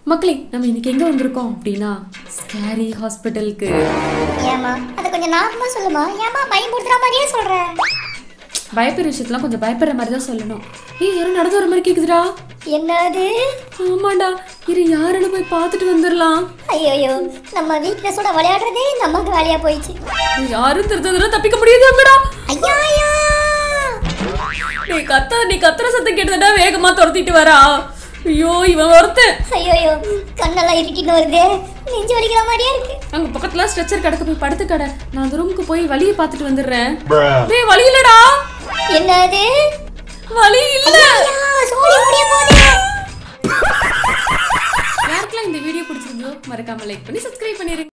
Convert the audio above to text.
மக்களே நம்ம இன்னைக்கு எங்க வந்திருக்கோம் அப்படின்னா ஸ்கேரி ஹாஸ்பிட்டலுக்கு ஏமா அதை கொஞ்சம் நார்மலா சொல்லுமா ஏமா பயமுறுத்துற மாதிரியே சொல்ற பயப்படுற விஷயத்தெல்லாம் கொஞ்சம் பயப்படுற மாதிரி தான் சொல்லணும் ஏய் யாரும் நடந்து வர மாதிரி கேக்குதுடா என்னது ஆமாடா இரு யாருன்னு போய் பார்த்துட்டு வந்துடலாம் ஐயோயோ நம்ம வீக்னஸோட விளையாடுறதே நமக்கு வேலையா போயிடுச்சு ஏய், யாரும் தெரிஞ்சதுல தப்பிக்க முடியாது ஐயா ஐயா நீ கத்த நீ கத்துற சத்தம் கேட்டதுடா வேகமா துரத்திட்டு வரா ஐயோ இவன் ஒருத்தன் ஐயோயோ கண்ணெல்லாம் இருட்டிட்டு வருதே நெஞ்சு வலிக்கிற மாதிரியே இருக்கு அங்க பக்கத்துல ஸ்ட்ரெச்சர் கிடக்க போய் படுத்து கடை நான் அந்த ரூமுக்கு போய் வழியை பார்த்துட்டு வந்துடுறேன் Bruh. டேய் வழி இல்லடா என்னது வழி இல்ல ஐயா, சோழி முடிய போகுது யாருக்கெல்லாம் இந்த வீடியோ பிடிச்சிருந்தோ மறக்காம லைக் பண்ணி சப்ஸ்கிரைப் பண்ணிருங்க